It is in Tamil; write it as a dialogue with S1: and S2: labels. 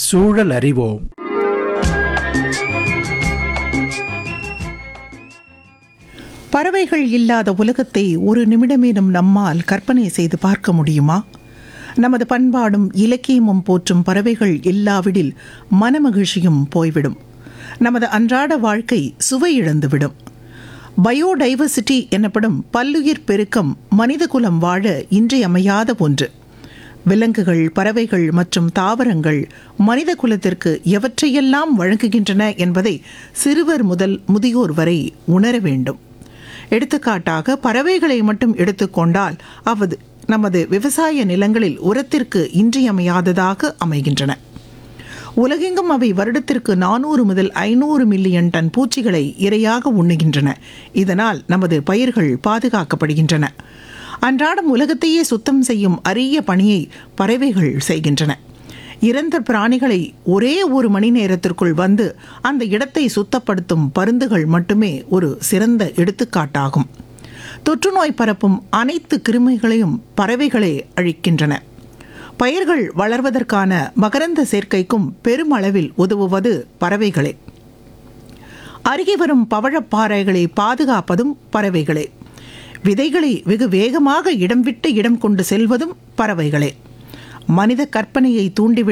S1: சூழல் அறிவோம்
S2: பறவைகள் இல்லாத உலகத்தை ஒரு நிமிடமேனும் நம்மால் கற்பனை செய்து பார்க்க முடியுமா நமது பண்பாடும் இலக்கியமும் போற்றும் பறவைகள் இல்லாவிடில் மனமகிழ்ச்சியும் போய்விடும் நமது அன்றாட வாழ்க்கை சுவை இழந்துவிடும் பயோடைவர்சிட்டி எனப்படும் பல்லுயிர் பெருக்கம் மனிதகுலம் வாழ இன்றியமையாத ஒன்று விலங்குகள் பறவைகள் மற்றும் தாவரங்கள் மனித குலத்திற்கு எவற்றையெல்லாம் வழங்குகின்றன என்பதை சிறுவர் முதல் முதியோர் வரை உணர வேண்டும் எடுத்துக்காட்டாக பறவைகளை மட்டும் எடுத்துக்கொண்டால் அவது நமது விவசாய நிலங்களில் உரத்திற்கு இன்றியமையாததாக அமைகின்றன உலகெங்கும் அவை வருடத்திற்கு நானூறு முதல் ஐநூறு மில்லியன் டன் பூச்சிகளை இரையாக உண்ணுகின்றன இதனால் நமது பயிர்கள் பாதுகாக்கப்படுகின்றன அன்றாடம் உலகத்தையே சுத்தம் செய்யும் அரிய பணியை பறவைகள் செய்கின்றன இறந்த பிராணிகளை ஒரே ஒரு மணி நேரத்திற்குள் வந்து அந்த இடத்தை சுத்தப்படுத்தும் பருந்துகள் மட்டுமே ஒரு சிறந்த எடுத்துக்காட்டாகும் தொற்றுநோய் பரப்பும் அனைத்து கிருமிகளையும் பறவைகளே அழிக்கின்றன பயிர்கள் வளர்வதற்கான மகரந்த சேர்க்கைக்கும் பெருமளவில் உதவுவது பறவைகளே அருகே வரும் பவழப்பாறைகளை பாதுகாப்பதும் பறவைகளே விதைகளை வெகு வேகமாக இடம் விட்டு இடம் கொண்டு செல்வதும் பறவைகளே மனித கற்பனையை தூண்டிவிட